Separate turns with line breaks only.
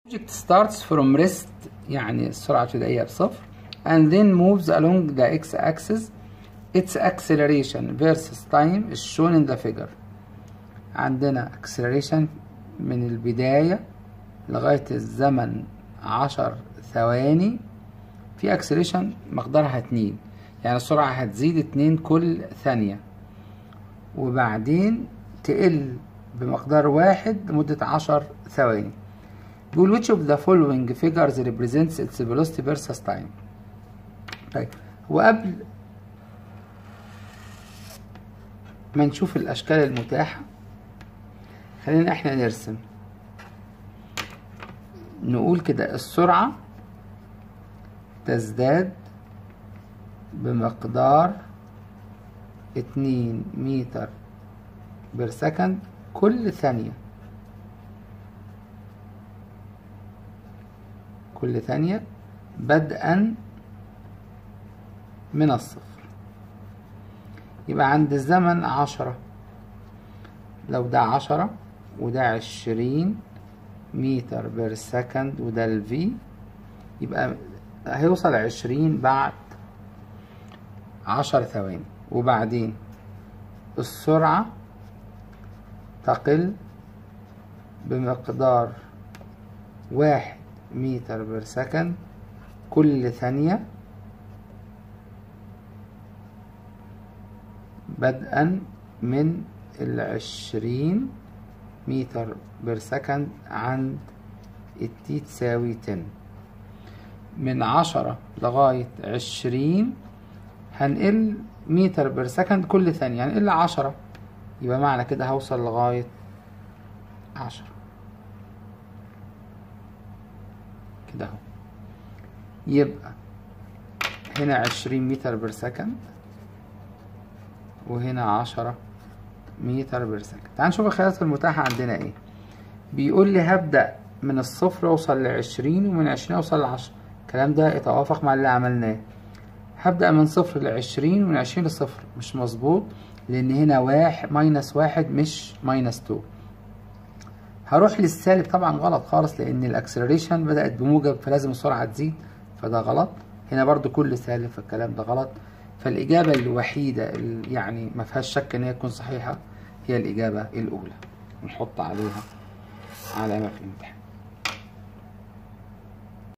object starts from rest يعني السرعة الابتدائية بصفر and then moves along the x-axis its acceleration versus time is shown in the figure عندنا acceleration من البداية لغاية الزمن عشر ثواني في acceleration مقدارها اتنين يعني السرعة هتزيد اتنين كل ثانية وبعدين تقل بمقدار واحد لمدة عشر ثواني بيقول which of the following figures represents its velocity versus time طيب وقبل ما نشوف الأشكال المتاحة خلينا احنا نرسم نقول كده السرعة تزداد بمقدار اتنين متر بير سكند كل ثانية كل ثانية بدءا من الصفر يبقى عند الزمن عشرة لو ده عشرة وده عشرين متر بير سكند وده الفي يبقى هيوصل عشرين بعد عشر ثواني وبعدين السرعة تقل بمقدار واحد متر بير سكند كل ثانية بدءا من العشرين متر بير سكند عند التي تساوي تن من عشرة لغاية عشرين هنقل متر بير سكند كل ثانية هنقل عشرة يبقى معنى كده هوصل لغاية عشرة كده اهو يبقى هنا عشرين متر بير سكند وهنا عشرة متر بير سكند تعال نشوف الخيارات المتاحة عندنا ايه بيقول لي هبدأ من الصفر اوصل لعشرين ومن عشرين اوصل لعشرة الكلام ده يتوافق مع اللي عملناه هبدأ من صفر لعشرين ومن عشرين لصفر مش مظبوط لأن هنا واحد ماينس واحد مش ماينس تو هروح للسالب طبعا غلط خالص لأن الأكسلريشن بدأت بموجب فلازم السرعة تزيد فده غلط هنا برضو كل سالب فالكلام ده غلط فالإجابة الوحيدة اللي يعني ما فيهاش شك إن هي تكون صحيحة هي الإجابة الأولى نحط عليها علامة في الامتحان